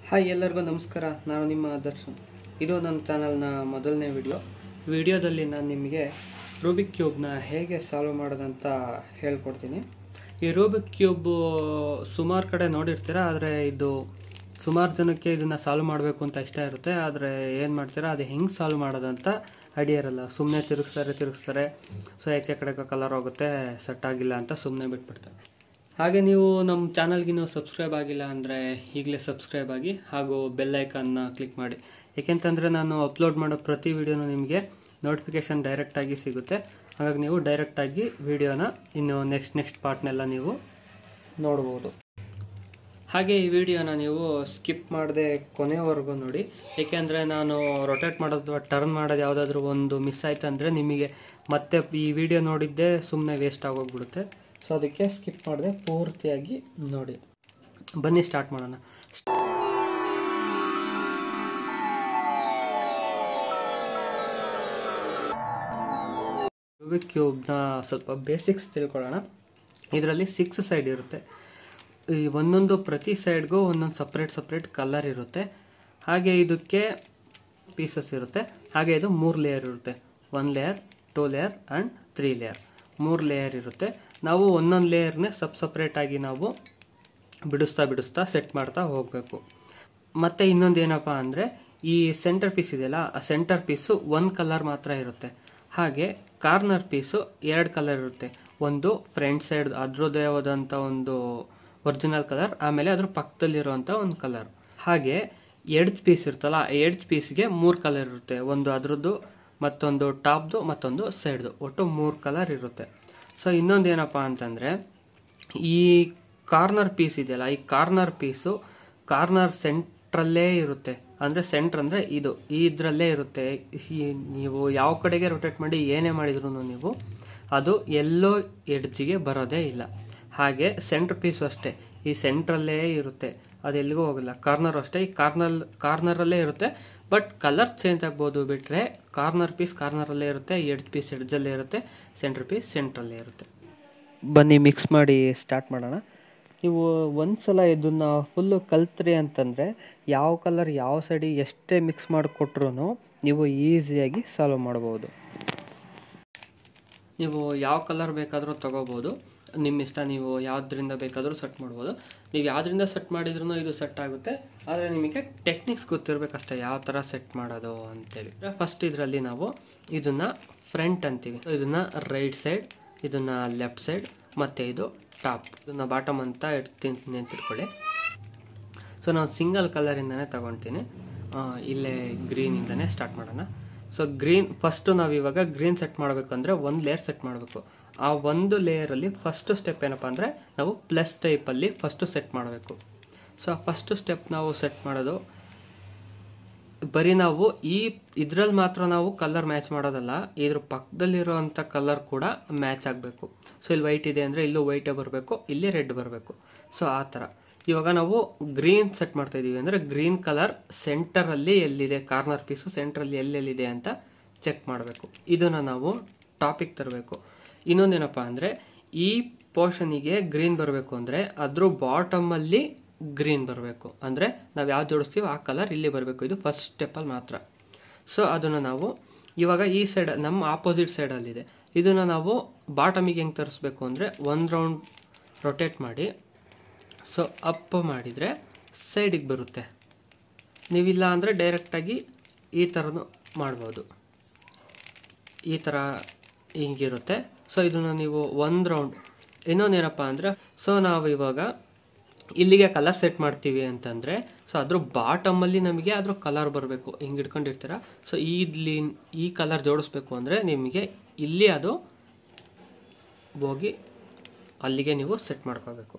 hi ಎಲ್ಲರಿಗೂ ನಮಸ್ಕಾರ ನಾನು ನಿಮ್ಮ ದರ್ಶನ್ ಇದು ನನ್ನ ಚಾನಲ್ನ ಮೊದಲನೇ ವಿಡಿಯೋ ವಿಡಿಯೋದಲ್ಲಿ ನಾನು ನಿಮಗೆ ರೂಬಿಕ್ ಕ್ಯೂಬ್ನ ಹೇಗೆ ಸಾಲ್ವ್ ಮಾಡೋದಂತ ಹೇಳ್ಕೊಡ್ತೀನಿ ಈ ರೂಬಿಕ್ ಕ್ಯೂಬ್ ಸುಮಾರು ಕಡೆ ನೋಡಿರ್ತೀರ ಆದರೆ ಇದು ಸುಮಾರು ಜನಕ್ಕೆ ಇದನ್ನು ಸಾಲ್ವ್ ಮಾಡಬೇಕು ಅಂತ ಇಷ್ಟ ಇರುತ್ತೆ ಆದರೆ ಏನು ಮಾಡ್ತೀರಾ ಅದು ಹೆಂಗೆ ಸಾಲ್ವ್ ಮಾಡೋದಂತ ಐಡಿಯಾ ಇರಲ್ಲ ಸುಮ್ಮನೆ ತಿರುಗಿಸ್ತಾರೆ ತಿರುಗಿಸ್ತಾರೆ ಸೊ ಯಾಕೆ ಕಡೆ ಕಲರ್ ಹೋಗುತ್ತೆ ಸೆಟ್ ಆಗಿಲ್ಲ ಅಂತ ಸುಮ್ಮನೆ ಬಿಟ್ಬಿಡ್ತಾರೆ ಹಾಗೆ ನೀವು ನಮ್ಮ ಚಾನಲ್ಗಿನ್ನೂ ಸಬ್ಸ್ಕ್ರೈಬ್ ಆಗಿಲ್ಲ ಅಂದರೆ ಈಗಲೇ ಸಬ್ಸ್ಕ್ರೈಬ್ ಆಗಿ ಹಾಗೂ ಬೆಲ್ ಐಕನ್ನ ಕ್ಲಿಕ್ ಮಾಡಿ ಏಕೆಂತಂದರೆ ನಾನು ಅಪ್ಲೋಡ್ ಮಾಡೋ ಪ್ರತಿ ವಿಡಿಯೋನು ನಿಮಗೆ ನೋಟಿಫಿಕೇಷನ್ ಡೈರೆಕ್ಟಾಗಿ ಸಿಗುತ್ತೆ ಹಾಗಾಗಿ ನೀವು ಡೈರೆಕ್ಟಾಗಿ ವಿಡಿಯೋನ ಇನ್ನು ನೆಕ್ಸ್ಟ್ ನೆಕ್ಸ್ಟ್ ಪಾರ್ಟ್ನೆಲ್ಲ ನೀವು ನೋಡ್ಬೋದು ಹಾಗೆ ಈ ವಿಡಿಯೋನ ನೀವು ಸ್ಕಿಪ್ ಮಾಡದೆ ಕೊನೆವರೆಗೂ ನೋಡಿ ಏಕೆಂದರೆ ನಾನು ರೊಟೇಟ್ ಮಾಡೋದು ಟರ್ನ್ ಮಾಡೋದು ಯಾವುದಾದ್ರೂ ಒಂದು ಮಿಸ್ ಆಯ್ತು ಅಂದರೆ ನಿಮಗೆ ಮತ್ತೆ ಈ ವಿಡಿಯೋ ನೋಡಿದ್ದೇ ಸುಮ್ಮನೆ ವೇಸ್ಟ್ ಆಗೋಗ್ಬಿಡುತ್ತೆ ಸೊ ಅದಕ್ಕೆ ಸ್ಕಿಪ್ ಮಾಡದೆ ಪೂರ್ತಿಯಾಗಿ ನೋಡಿ ಬನ್ನಿ ಸ್ಟಾರ್ಟ್ ಮಾಡೋಣ ರೂಬಿಕ್ ಕ್ಯೂಬ್ನ ಸ್ವಲ್ಪ ಬೇಸಿಕ್ಸ್ ತಿಳ್ಕೊಳ್ಳೋಣ ಇದರಲ್ಲಿ ಸಿಕ್ಸ್ ಸೈಡ್ ಇರುತ್ತೆ ಈ ಒಂದೊಂದು ಪ್ರತಿ ಸೈಡ್ಗೂ ಒಂದೊಂದು ಸಪ್ರೇಟ್ ಸಪ್ರೇಟ್ ಕಲರ್ ಇರುತ್ತೆ ಹಾಗೆ ಇದಕ್ಕೆ ಪೀಸಸ್ ಇರುತ್ತೆ ಹಾಗೆ ಇದು ಮೂರು ಲೇಯರ್ ಇರುತ್ತೆ one layer two layer and three layer ಮೂರು ಲೇಯರ್ ಇರುತ್ತೆ ನಾವು ಒಂದೊಂದು ಲೇಯರ್ನೇ ಸಬ್ ಸಪ್ರೇಟಾಗಿ ನಾವು ಬಿಡಿಸ್ತಾ ಬಿಡಿಸ್ತಾ ಸೆಟ್ ಮಾಡ್ತಾ ಹೋಗಬೇಕು ಮತ್ತು ಇನ್ನೊಂದು ಏನಪ್ಪ ಅಂದರೆ ಈ ಸೆಂಟರ್ ಪೀಸ್ ಇದೆಯಲ್ಲ ಆ ಸೆಂಟರ್ ಪೀಸು ಒಂದು ಕಲರ್ ಮಾತ್ರ ಇರುತ್ತೆ ಹಾಗೆ ಕಾರ್ನರ್ ಪೀಸು ಎರಡು ಕಲರ್ ಇರುತ್ತೆ ಒಂದು ಫ್ರಂಟ್ ಸೈಡ್ ಅದ್ರದ್ದೇ ಆದಂಥ ಒಂದು ಒರಿಜಿನಲ್ ಕಲರ್ ಆಮೇಲೆ ಅದ್ರ ಪಕ್ಕದಲ್ಲಿರುವಂಥ ಒಂದು ಕಲರ್ ಹಾಗೆ ಎಡ್ಜ್ ಪೀಸ್ ಇರುತ್ತಲ್ಲ ಆ ಎಡ್ಜ್ ಪೀಸ್ಗೆ ಮೂರು ಕಲರ್ ಇರುತ್ತೆ ಒಂದು ಅದ್ರದ್ದು ಮತ್ತೊಂದು ಟಾಪ್ದು ಮತ್ತೊಂದು ಸೈಡ್ದು ಒಟ್ಟು ಮೂರು ಕಲರ್ ಇರುತ್ತೆ ಸೊ ಇನ್ನೊಂದು ಏನಪ್ಪ ಅಂತಂದರೆ ಈ ಕಾರ್ನರ್ ಪೀಸ್ ಇದೆಯಲ್ಲ ಈ ಕಾರ್ನರ್ ಪೀಸು ಕಾರ್ನರ್ ಸೆಂಟ್ರಲ್ಲೇ ಇರುತ್ತೆ ಅಂದರೆ ಸೆಂಟ್ರ್ ಅಂದರೆ ಇದು ಈ ಇದರಲ್ಲೇ ಇರುತ್ತೆ ಈ ನೀವು ಯಾವ ಕಡೆಗೆ ರೊಟೇಟ್ ಮಾಡಿ ಏನೇ ಮಾಡಿದ್ರು ನೀವು ಅದು ಎಲ್ಲೋ ಎಡ್ಜಿಗೆ ಬರೋದೇ ಇಲ್ಲ ಹಾಗೆ ಸೆಂಟ್ರ್ ಪೀಸು ಅಷ್ಟೇ ಈ ಸೆಂಟ್ರಲ್ಲೇ ಇರುತ್ತೆ ಅದು ಎಲ್ಲಿಗೂ ಹೋಗಲ್ಲ ಕಾರ್ನರ್ ಅಷ್ಟೇ ಈ ಕಾರ್ನರ್ ಕಾರ್ನರಲ್ಲೇ ಇರುತ್ತೆ ಬಟ್ ಕಲರ್ ಚೇಂಜ್ ಆಗ್ಬೋದು ಬಿಟ್ಟರೆ ಕಾರ್ನರ್ ಪೀಸ್ ಕಾರ್ನರಲ್ಲೇ ಇರುತ್ತೆ ಎಡ್ಜ್ ಪೀಸ್ ಎಡ್ಜಲ್ಲೇ ಇರುತ್ತೆ ಸೆಂಟ್ರ್ ಪೀಸ್ ಸೆಂಟ್ರಲ್ಲೇ ಇರುತ್ತೆ ಬನ್ನಿ ಮಿಕ್ಸ್ ಮಾಡಿ ಸ್ಟಾರ್ಟ್ ಮಾಡೋಣ ನೀವು ಒಂದ್ಸಲ ಇದನ್ನು ಫುಲ್ಲು ಕಲ್ತ್ರಿ ಅಂತಂದರೆ ಯಾವ ಕಲರ್ ಯಾವ ಸೈಡಿಗೆ ಎಷ್ಟೇ ಮಿಕ್ಸ್ ಮಾಡಿಕೊಟ್ರು ನೀವು ಈಸಿಯಾಗಿ ಸಾಲ್ವ್ ಮಾಡ್ಬೋದು ನೀವು ಯಾವ ಕಲರ್ ಬೇಕಾದರೂ ತೊಗೋಬೋದು ನಿಮ್ಮ ಇಷ್ಟ ನೀವು ಯಾವುದರಿಂದ ಬೇಕಾದರೂ ಸೆಟ್ ಮಾಡ್ಬೋದು ನೀವು ಯಾವುದರಿಂದ ಸೆಟ್ ಮಾಡಿದ್ರೂ ಇದು ಸೆಟ್ ಆಗುತ್ತೆ ಆದರೆ ನಿಮಗೆ ಟೆಕ್ನಿಕ್ಸ್ ಗೊತ್ತಿರಬೇಕಷ್ಟೇ ಯಾವ ಥರ ಸೆಟ್ ಮಾಡೋದು ಅಂತೇಳಿ ಫಸ್ಟ್ ಇದರಲ್ಲಿ ನಾವು ಇದನ್ನು ಫ್ರಂಟ್ ಅಂತೀವಿ ಇದನ್ನು ರೈಟ್ ಸೈಡ್ ಇದನ್ನು ಲೆಫ್ಟ್ ಸೈಡ್ ಮತ್ತು ಇದು ಟಾಪ್ ಇದನ್ನು ಬಾಟಮ್ ಅಂತ ಇಡ್ತೀನಿ ನೆನ್ಪಿಟ್ಕೊಳ್ಳಿ ಸೊ ನಾನು ಸಿಂಗಲ್ ಕಲರಿಂದನೇ ತಗೊತೀನಿ ಇಲ್ಲೇ ಗ್ರೀನಿಂದನೇ ಸ್ಟಾರ್ಟ್ ಮಾಡೋಣ ಸೊ ಗ್ರೀನ್ ಫಸ್ಟು ನಾವು ಇವಾಗ ಗ್ರೀನ್ ಸೆಟ್ ಮಾಡಬೇಕಂದ್ರೆ ಒಂದು ಲೇಯರ್ ಸೆಟ್ ಮಾಡಬೇಕು ಆ ಒಂದು ಲೇಯರಲ್ಲಿ ಫಸ್ಟು ಸ್ಟೆಪ್ ಏನಪ್ಪ ಅಂದರೆ ನಾವು ಪ್ಲಸ್ ಟೈಪಲ್ಲಿ ಫಸ್ಟು ಸೆಟ್ ಮಾಡಬೇಕು ಸೊ ಆ ಫಸ್ಟು ಸ್ಟೆಪ್ ನಾವು ಸೆಟ್ ಮಾಡೋದು ಬರೀ ನಾವು ಈ ಇದ್ರಲ್ಲಿ ಮಾತ್ರ ನಾವು ಕಲರ್ ಮ್ಯಾಚ್ ಮಾಡೋದಲ್ಲ ಇದ್ರ ಪಕ್ಕದಲ್ಲಿರುವಂಥ ಕಲರ್ ಕೂಡ ಮ್ಯಾಚ್ ಆಗಬೇಕು ಸೊ ಇಲ್ಲಿ ವೈಟ್ ಇದೆ ಅಂದರೆ ಇಲ್ಲೂ ವೈಟೇ ಬರಬೇಕು ಇಲ್ಲಿ ರೆಡ್ ಬರಬೇಕು ಸೊ ಆ ಥರ ಇವಾಗ ನಾವು ಗ್ರೀನ್ ಸೆಟ್ ಮಾಡ್ತಾ ಇದೀವಿ ಅಂದರೆ ಗ್ರೀನ್ ಕಲರ್ ಸೆಂಟರಲ್ಲಿ ಎಲ್ಲಿದೆ ಕಾರ್ನರ್ ಪೀಸು ಸೆಂಟ್ರಲ್ಲಿ ಎಲ್ಲೆಲ್ಲಿದೆ ಅಂತ ಚೆಕ್ ಮಾಡಬೇಕು ಇದನ್ನು ನಾವು ಟಾಪಿಕ್ ತರಬೇಕು ಇನ್ನೊಂದೇನಪ್ಪ ಅಂದರೆ ಈ ಪೋರ್ಷನಿಗೆ ಗ್ರೀನ್ ಬರಬೇಕು ಅಂದರೆ ಅದ್ರ ಬಾಟಮಲ್ಲಿ ಗ್ರೀನ್ ಬರಬೇಕು ಅಂದರೆ ನಾವು ಯಾವ್ದು ಜೋಡಿಸ್ತೀವೋ ಆ ಕಲರ್ ಇಲ್ಲಿ ಬರಬೇಕು ಇದು ಫಸ್ಟ್ ಸ್ಟೆಪ್ಪಲ್ಲಿ ಮಾತ್ರ ಸೊ ಅದನ್ನು ನಾವು ಇವಾಗ ಈ ಸೈಡ್ ನಮ್ಮ ಆಪೋಸಿಟ್ ಸೈಡಲ್ಲಿದೆ ಇದನ್ನು ನಾವು ಬಾಟಮಿಗೆ ಹೆಂಗೆ ತರಿಸ್ಬೇಕು ಅಂದರೆ ಒಂದು ರೌಂಡ್ ರೊಟೇಟ್ ಮಾಡಿ ಸೊ ಅಪ್ ಮಾಡಿದರೆ ಸೈಡಿಗೆ ಬರುತ್ತೆ ನೀವಿಲ್ಲ ಅಂದರೆ ಡೈರೆಕ್ಟಾಗಿ ಈ ಥರನೂ ಮಾಡ್ಬೋದು ಈ ಥರ ಹಿಂಗಿರುತ್ತೆ ಸೊ ಇದನ್ನು ನೀವು ಒಂದು ರೌಂಡ್ ಇನ್ನೊಂದೇನಪ್ಪ ಅಂದರೆ ಸೊ ನಾವು ಇವಾಗ ಇಲ್ಲಿಗೆ ಕಲರ್ ಸೆಟ್ ಮಾಡ್ತೀವಿ ಅಂತಂದರೆ ಸೊ ಅದ್ರ ಬಾಟಮಲ್ಲಿ ನಮಗೆ ಅದ್ರ ಕಲರ್ ಬರಬೇಕು ಹಿಂಗೆ ಇಟ್ಕೊಂಡಿರ್ತೀರ ಸೊ ಇಲ್ಲಿ ಈ ಕಲರ್ ಜೋಡಿಸ್ಬೇಕು ಅಂದರೆ ನಿಮಗೆ ಇಲ್ಲಿ ಅದು ಹೋಗಿ ಅಲ್ಲಿಗೆ ನೀವು ಸೆಟ್ ಮಾಡ್ಕೋಬೇಕು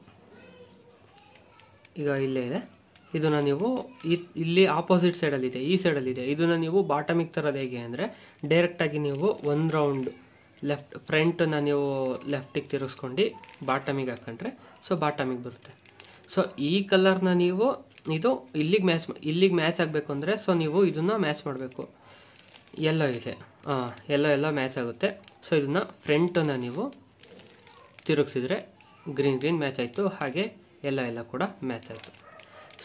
ಈಗ ಇಲ್ಲೇ ಇದೆ ಇದನ್ನು ನೀವು ಇಲ್ಲಿ ಆಪೋಸಿಟ್ ಸೈಡಲ್ಲಿದೆ ಈ ಸೈಡಲ್ಲಿದೆ ಇದನ್ನು ನೀವು ಬಾಟಮಿಗೆ ತರೋದು ಹೇಗೆ ಅಂದರೆ ಡೈರೆಕ್ಟಾಗಿ ನೀವು ಒಂದು ರೌಂಡ್ ಲೆಫ್ಟ್ ಫ್ರಂಟನ್ನು ನೀವು ಲೆಫ್ಟಿಗೆ ತಿರುಗಿಸ್ಕೊಂಡು ಬಾಟಮಿಗೆ ಹಾಕೊಂಡ್ರೆ ಸೊ ಬಾಟಮಿಗೆ ಬರುತ್ತೆ ಸೊ ಈ ಕಲರ್ನ ನೀವು ಇದು ಇಲ್ಲಿಗೆ ಮ್ಯಾಚ್ ಇಲ್ಲಿಗೆ ಮ್ಯಾಚ್ ಆಗಬೇಕು ಅಂದರೆ ಸೊ ನೀವು ಇದನ್ನು ಮ್ಯಾಚ್ ಮಾಡಬೇಕು ಎಲ್ಲೋ ಇದೆ ಹಾಂ ಎಲ್ಲೋ ಎಲ್ಲೋ ಮ್ಯಾಚ್ ಆಗುತ್ತೆ ಸೊ ಇದನ್ನು ಫ್ರಂಟನ್ನು ನೀವು ತಿರುಗಿಸಿದ್ರೆ ಗ್ರೀನ್ ಗ್ರೀನ್ ಮ್ಯಾಚ್ ಆಯಿತು ಹಾಗೆ ಎಲ್ಲ ಎಲ್ಲ ಕೂಡ ಮ್ಯಾಚ್ ಆಯಿತು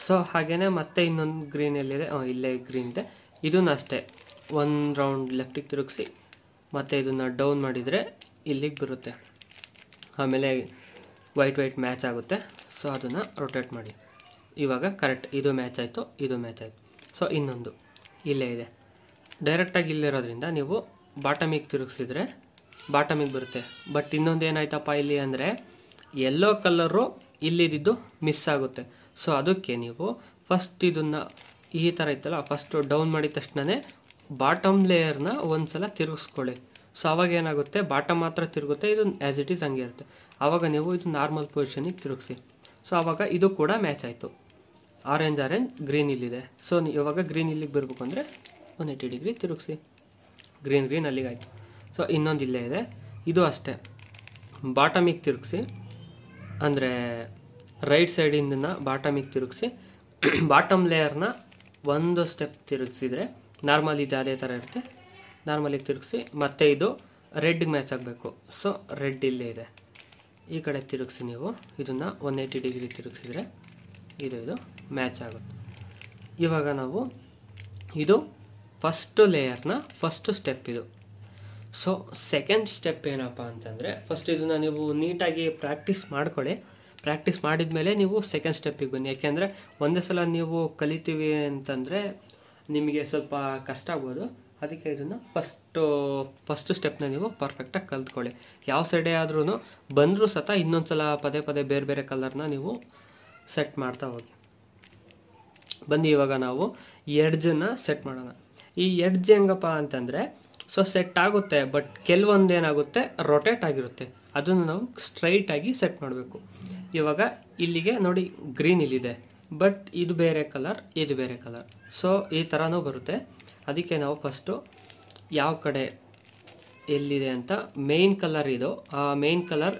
ಸೊ ಹಾಗೇನೆ ಮತ್ತೆ ಇನ್ನೊಂದು ಗ್ರೀನ್ ಎಲ್ಲಿದೆ ಆ, ಇಲ್ಲೇ ಗ್ರೀನ್ ಇದೆ ಇದನ್ನು ಅಷ್ಟೇ ಒಂದು ರೌಂಡ್ ಲೆಫ್ಟಿಗೆ ತಿರುಗಿಸಿ ಮತ್ತು ಇದನ್ನು ಡೌನ್ ಮಾಡಿದರೆ ಇಲ್ಲಿಗೆ ಬರುತ್ತೆ ಆಮೇಲೆ ವೈಟ್ ವೈಟ್ ಮ್ಯಾಚ್ ಆಗುತ್ತೆ ಸೊ ಅದನ್ನು ರೊಟೇಟ್ ಮಾಡಿ ಇವಾಗ ಕರೆಕ್ಟ್ ಇದು ಮ್ಯಾಚ್ ಆಯಿತು ಇದು ಮ್ಯಾಚ್ ಆಯಿತು ಸೊ ಇನ್ನೊಂದು ಇಲ್ಲೇ ಇದೆ ಡೈರೆಕ್ಟಾಗಿ ಇಲ್ಲಿರೋದ್ರಿಂದ ನೀವು ಬಾಟಮಿಗೆ ತಿರುಗಿಸಿದ್ರೆ ಬಾಟಮಿಗೆ ಬರುತ್ತೆ ಬಟ್ ಇನ್ನೊಂದು ಏನಾಯ್ತಪ್ಪ ಇಲ್ಲಿ ಅಂದರೆ ಯೆಲ್ಲೋ ಕಲರು ಇಲ್ಲಿದ್ದು ಮಿಸ್ ಆಗುತ್ತೆ ಸೊ ಅದಕ್ಕೆ ನೀವು ಫಸ್ಟ್ ಇದನ್ನು ಈ ಥರ ಇತ್ತಲ್ಲ ಫಸ್ಟು ಡೌನ್ ಮಾಡಿದ ತಕ್ಷಣವೇ ಬಾಟಮ್ ಲೇಯರ್ನ ಒಂದ್ಸಲ ತಿರುಗಿಸ್ಕೊಳ್ಳಿ ಸೊ ಅವಾಗ ಏನಾಗುತ್ತೆ ಬಾಟಮ್ ಮಾತ್ರ ತಿರುಗುತ್ತೆ ಇದು ಆ್ಯಸ್ ಇಟ್ ಈಸ್ ಹಂಗೆ ಇರುತ್ತೆ ಆವಾಗ ನೀವು ಇದು ನಾರ್ಮಲ್ ಪೊಸಿಷನಿಗೆ ತಿರುಗಿಸಿ ಸೊ ಆವಾಗ ಇದು ಕೂಡ ಮ್ಯಾಚ್ ಆಯಿತು ಆರೆಂಜ್ ಆರೆಂಜ್ ಗ್ರೀನ್ ಇಲ್ಲಿದೆ ಸೊ ಇವಾಗ ಗ್ರೀನ್ ಇಲ್ಲಿಗೆ ಬರಬೇಕು ಅಂದರೆ ಒನ್ ಏಯ್ಟಿ ಡಿಗ್ರಿ ತಿರುಗಿಸಿ ಗ್ರೀನ್ ಗ್ರೀನ್ ಅಲ್ಲಿಗೆ ಆಯಿತು ಸೊ ಇನ್ನೊಂದು ಇಲ್ಲೇ ಇದೆ ಇದು ಅಷ್ಟೇ ಬಾಟಮಿಗೆ ತಿರುಗಿಸಿ ಅಂದರೆ ರೈಟ್ ಸೈಡಿಂದ ಬಾಟಮಿಗೆ ತಿರುಗಿಸಿ ಬಾಟಮ್ ಲೇಯರ್ನ ಒಂದು ಸ್ಟೆಪ್ ತಿರುಗಿಸಿದ್ರೆ ನಾರ್ಮಲ್ ಇದು ಅದೇ ಥರ ಇರುತ್ತೆ ನಾರ್ಮಲಿಗೆ ತಿರುಗಿಸಿ ಮತ್ತೆ ಇದು ರೆಡ್ಗೆ ಮ್ಯಾಚ್ ಆಗಬೇಕು ಸೊ ರೆಡ್ ಇಲ್ಲೇ ಇದೆ ಈ ಕಡೆ ತಿರುಗಿಸಿ ನೀವು ಇದನ್ನು ಒನ್ ಏಯ್ಟಿ ಡಿಗ್ರಿ ತಿರುಗಿಸಿದ್ರೆ ಇದು ಇದು ಮ್ಯಾಚ್ ಆಗುತ್ತೆ ಇವಾಗ ನಾವು ಇದು ಫಸ್ಟು ಲೇಯರ್ನ ಫಸ್ಟು ಸ್ಟೆಪ್ ಇದು ಸೊ ಸೆಕೆಂಡ್ ಸ್ಟೆಪ್ ಏನಪ್ಪ ಅಂತಂದರೆ ಫಸ್ಟ್ ಇದನ್ನು ನೀವು ನೀಟಾಗಿ ಪ್ರಾಕ್ಟೀಸ್ ಮಾಡ್ಕೊಳ್ಳಿ ಪ್ರಾಕ್ಟೀಸ್ ಮಾಡಿದ ಮೇಲೆ ನೀವು ಸೆಕೆಂಡ್ ಸ್ಟೆಪ್ಪಿಗೆ ಬನ್ನಿ ಯಾಕೆಂದರೆ ಒಂದೇ ಸಲ ನೀವು ಕಲಿತೀವಿ ಅಂತಂದರೆ ನಿಮಗೆ ಸ್ವಲ್ಪ ಕಷ್ಟ ಆಗ್ಬೋದು ಅದಕ್ಕೆ ಇದನ್ನು ಫಸ್ಟು ಫಸ್ಟು ಸ್ಟೆಪ್ನ ನೀವು ಪರ್ಫೆಕ್ಟಾಗಿ ಕಲ್ತ್ಕೊಳ್ಳಿ ಯಾವ ಸೈಡೇ ಆದ್ರೂ ಬಂದರೂ ಸತ ಇನ್ನೊಂದು ಸಲ ಪದೇ ಪದೇ ಬೇರೆ ಬೇರೆ ಕಲರ್ನ ನೀವು ಸೆಟ್ ಮಾಡ್ತಾ ಹೋಗಿ ಬಂದು ಇವಾಗ ನಾವು ಎಡ್ಜನ್ನ ಸೆಟ್ ಮಾಡೋಣ ಈ ಎಡ್ಜ್ ಹೆಂಗಪ್ಪ ಅಂತಂದರೆ ಸೊ ಸೆಟ್ ಆಗುತ್ತೆ ಬಟ್ ಕೆಲವೊಂದು ಏನಾಗುತ್ತೆ ರೊಟೇಟ್ ಆಗಿರುತ್ತೆ ಅದನ್ನು ನಾವು ಸ್ಟ್ರೈಟ್ ಆಗಿ ಸೆಟ್ ಮಾಡಬೇಕು ಇವಾಗ ಇಲ್ಲಿಗೆ ನೋಡಿ ಗ್ರೀನ್ ಇಲ್ಲಿದೆ ಬಟ್ ಇದು ಬೇರೆ ಕಲರ್ ಇದು ಬೇರೆ ಕಲರ್ ಸೊ ಈ ಥರನೂ ಬರುತ್ತೆ ಅದಕ್ಕೆ ನಾವು ಫಸ್ಟು ಯಾವ ಕಡೆ ಎಲ್ಲಿದೆ ಅಂತ ಮೇಯ್ನ್ ಕಲರ್ ಇದು ಆ ಮೇಯ್ನ್ ಕಲರ್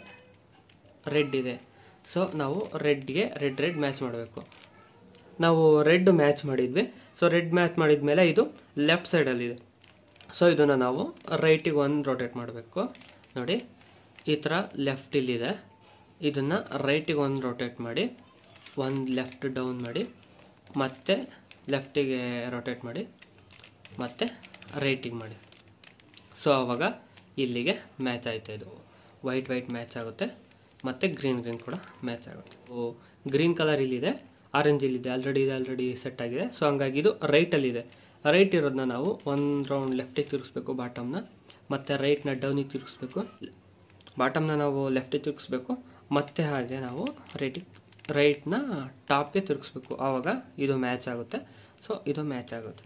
ರೆಡ್ ಇದೆ ಸೊ ನಾವು ರೆಡ್ಗೆ ರೆಡ್ ರೆಡ್ ಮ್ಯಾಚ್ ಮಾಡಬೇಕು ನಾವು ರೆಡ್ ಮ್ಯಾಚ್ ಮಾಡಿದ್ವಿ ಸೊ ರೆಡ್ ಮ್ಯಾಚ್ ಮಾಡಿದ ಮೇಲೆ ಇದು ಲೆಫ್ಟ್ ಸೈಡಲ್ಲಿದೆ ಸೊ ಇದನ್ನು ನಾವು ರೈಟಿಗೆ ಒಂದು ರೊಟೇಟ್ ಮಾಡಬೇಕು ನೋಡಿ ಈ ಥರ ಲೆಫ್ಟ್ ಇಲ್ಲಿದೆ ಇದನ್ನು ರೈಟಿಗೆ ಒಂದು ರೊಟೇಟ್ ಮಾಡಿ ಒಂದು ಲೆಫ್ಟ್ ಡೌನ್ ಮಾಡಿ ಮತ್ತೆ ಲೆಫ್ಟಿಗೆ ರೊಟೇಟ್ ಮಾಡಿ ಮತ್ತೆ ರೈಟಿಗೆ ಮಾಡಿ ಸೊ ಆವಾಗ ಇಲ್ಲಿಗೆ ಮ್ಯಾಚ್ ಆಯ್ತು ಇದು ವೈಟ್ ವೈಟ್ ಮ್ಯಾಚ್ ಆಗುತ್ತೆ ಮತ್ತು ಗ್ರೀನ್ ಗ್ರೀನ್ ಕೂಡ ಮ್ಯಾಚ್ ಆಗುತ್ತೆ ಓ ಗ್ರೀನ್ ಕಲರ್ ಇಲ್ಲಿದೆ ಆರೆಂಜ್ ಇಲ್ಲಿದೆ ಆಲ್ರೆಡಿ ಇದೆ ಆಲ್ರೆಡಿ ಸೆಟ್ ಆಗಿದೆ ಸೊ ಹಂಗಾಗಿ ಇದು ರೈಟಲ್ಲಿದೆ ರೈಟ್ ಇರೋದನ್ನ ನಾವು ಒಂದು ರೌಂಡ್ ಲೆಫ್ಟಿಗೆ ತಿರುಗಿಸ್ಬೇಕು ಬಾಟಮ್ನ ಮತ್ತು ರೈಟ್ನ ಡೌನಿಗೆ ತಿರುಗಿಸ್ಬೇಕು ಬಾಟಮ್ನ ನಾವು ಲೆಫ್ಟಿಗೆ ತಿರುಗಿಸ್ಬೇಕು ಮತ್ತೆ ಹಾಗೆ ನಾವು ರೈಟಿಗೆ ರೈಟ್ನ ಟಾಪ್ಗೆ ತಿರುಗಿಸ್ಬೇಕು ಆವಾಗ ಇದು ಮ್ಯಾಚ್ ಆಗುತ್ತೆ ಸೊ ಇದು ಮ್ಯಾಚ್ ಆಗುತ್ತೆ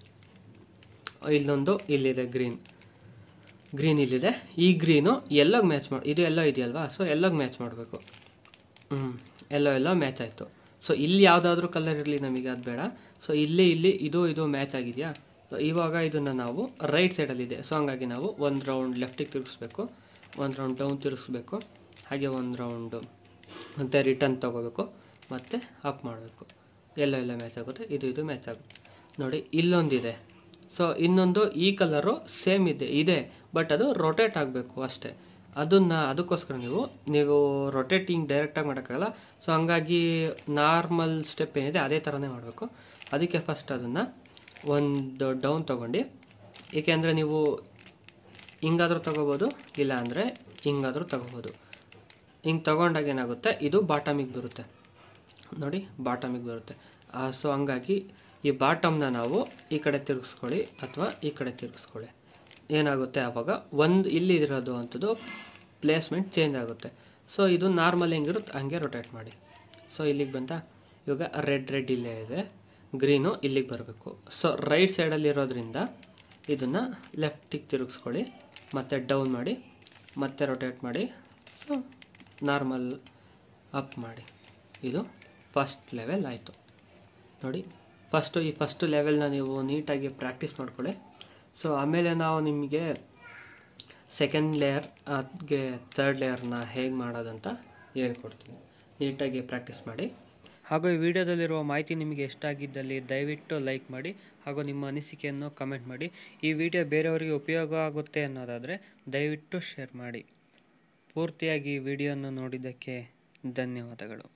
ಇಲ್ಲೊಂದು ಇಲ್ಲಿದೆ ಗ್ರೀನ್ ಗ್ರೀನ್ ಇಲ್ಲಿದೆ ಈ ಗ್ರೀನು ಎಲ್ಲೋಗಿ ಮ್ಯಾಚ್ ಮಾಡಿ ಇದು ಎಲ್ಲೋ ಇದೆಯಲ್ವಾ ಸೊ ಎಲ್ಲೋಗಿ ಮ್ಯಾಚ್ ಮಾಡಬೇಕು ಹ್ಞೂ ಎಲ್ಲೋ ಎಲ್ಲೋ ಮ್ಯಾಚ್ ಆಯಿತು ಸೊ ಇಲ್ಲಿ ಯಾವುದಾದ್ರೂ ಕಲರ್ ಇರಲಿ ನಮಗೆ ಅದು ಬೇಡ ಸೊ ಇಲ್ಲಿ ಇಲ್ಲಿ ಇದು ಇದು ಮ್ಯಾಚ್ ಆಗಿದೆಯಾ ಸೊ ಇವಾಗ ಇದನ್ನು ನಾವು ರೈಟ್ ಸೈಡಲ್ಲಿದೆ ಸೊ ಹಂಗಾಗಿ ನಾವು ಒಂದು ರೌಂಡ್ ಲೆಫ್ಟಿಗೆ ತಿರುಗಿಸ್ಬೇಕು ಒಂದು ರೌಂಡ್ ಡೌನ್ ತಿರುಗಿಸ್ಬೇಕು ಹಾಗೆ ಒಂದು ರೌಂಡು ಮತ್ತು ರಿಟರ್ನ್ ತೊಗೋಬೇಕು ಮತ್ತು ಅಪ್ ಮಾಡಬೇಕು ಎಲ್ಲೋ ಎಲ್ಲ ಮ್ಯಾಚ್ ಆಗುತ್ತೆ ಇದು ಇದು ಮ್ಯಾಚ್ ಆಗುತ್ತೆ ನೋಡಿ ಇಲ್ಲೊಂದಿದೆ ಸೊ ಇನ್ನೊಂದು ಈ ಕಲರು ಸೇಮ್ ಇದೆ ಇದೆ ಬಟ್ ಅದು ರೊಟೇಟ್ ಆಗಬೇಕು ಅಷ್ಟೇ ಅದನ್ನು ಅದಕ್ಕೋಸ್ಕರ ನೀವು ನೀವು ರೊಟೇಟಿಂಗ್ ಡೈರೆಕ್ಟಾಗಿ ಮಾಡೋಕ್ಕಾಗಲ್ಲ ಸೊ ಹಂಗಾಗಿ ನಾರ್ಮಲ್ ಸ್ಟೆಪ್ ಏನಿದೆ ಅದೇ ಥರನೇ ಮಾಡಬೇಕು ಅದಕ್ಕೆ ಫಸ್ಟ್ ಅದನ್ನು ಒಂದು ಡೌನ್ ತೊಗೊಂಡು ಏಕೆಂದರೆ ನೀವು ಹಿಂಗಾದರೂ ತೊಗೋಬೋದು ಇಲ್ಲ ಅಂದರೆ ಹಿಂಗಾದರೂ ತೊಗೋಬೋದು ಹಿಂಗೆ ತೊಗೊಂಡಾಗ ಏನಾಗುತ್ತೆ ಇದು ಬಾಟಮಿಗೆ ಬರುತ್ತೆ ನೋಡಿ ಬಾಟಮಿಗೆ ಬರುತ್ತೆ ಸೊ ಹಂಗಾಗಿ ಈ ಬಾಟಮ್ನ ನಾವು ಈ ಕಡೆ ತಿರುಗಿಸ್ಕೊಳ್ಳಿ ಅಥವಾ ಈ ಕಡೆ ತಿರುಗಿಸ್ಕೊಳ್ಳಿ ಏನಾಗುತ್ತೆ ಆವಾಗ ಒಂದು ಇಲ್ಲಿ ಇರೋದು ಅಂಥದ್ದು ಪ್ಲೇಸ್ಮೆಂಟ್ ಚೇಂಜ್ ಆಗುತ್ತೆ ಸೊ ಇದು ನಾರ್ಮಲ್ ಹೆಂಗಿರುತ್ತೆ ಹಂಗೆ ರೊಟೇಟ್ ಮಾಡಿ ಸೊ ಇಲ್ಲಿಗೆ ಬಂತ ಇವಾಗ ರೆಡ್ ರೆಡ್ ಇಲ್ಲೇ ಇದೆ ಗ್ರೀನು ಇಲ್ಲಿಗೆ ಬರಬೇಕು ಸೊ ರೈಟ್ ಸೈಡಲ್ಲಿ ಇರೋದ್ರಿಂದ ಇದನ್ನು ಲೆಫ್ಟಿಗೆ ತಿರುಗಿಸ್ಕೊಳ್ಳಿ ಮತ್ತು ಡೌನ್ ಮಾಡಿ ಮತ್ತೆ ರೊಟೇಟ್ ಮಾಡಿ ಸೊ ನಾರ್ಮಲ್ ಅಪ್ ಮಾಡಿ ಇದು ಫಸ್ಟ್ ಲೆವೆಲ್ ಆಯಿತು ನೋಡಿ ಫಸ್ಟು ಈ ಫಸ್ಟ್ ಲೆವೆಲ್ನ ನೀವು ನೀಟಾಗಿ ಪ್ರಾಕ್ಟೀಸ್ ಮಾಡ್ಕೊಳ್ಳಿ ಸೊ ಆಮೇಲೆ ನಾವು ನಿಮಗೆ ಸೆಕೆಂಡ್ ಲೇಯರ್ ಅದಕ್ಕೆ ತರ್ಡ್ ಲೇಯರ್ನ ಹೇಗೆ ಮಾಡೋದಂತ ಹೇಳ್ಕೊಡ್ತೀನಿ ನೀಟಾಗಿ ಪ್ರಾಕ್ಟೀಸ್ ಮಾಡಿ ಹಾಗೂ ಈ ವಿಡಿಯೋದಲ್ಲಿರುವ ಮಾಹಿತಿ ನಿಮಗೆ ಇಷ್ಟ ಆಗಿದ್ದಲ್ಲಿ ದಯವಿಟ್ಟು ಲೈಕ್ ಮಾಡಿ ಹಾಗೂ ನಿಮ್ಮ ಅನಿಸಿಕೆಯನ್ನು ಕಮೆಂಟ್ ಮಾಡಿ ಈ ವಿಡಿಯೋ ಬೇರೆಯವರಿಗೆ ಉಪಯೋಗ ಆಗುತ್ತೆ ಅನ್ನೋದಾದರೆ ದಯವಿಟ್ಟು ಶೇರ್ ಮಾಡಿ ಪೂರ್ತಿಯಾಗಿ ವಿಡಿಯೋನ ನೋಡಿದ್ದಕ್ಕೆ ಧನ್ಯವಾದಗಳು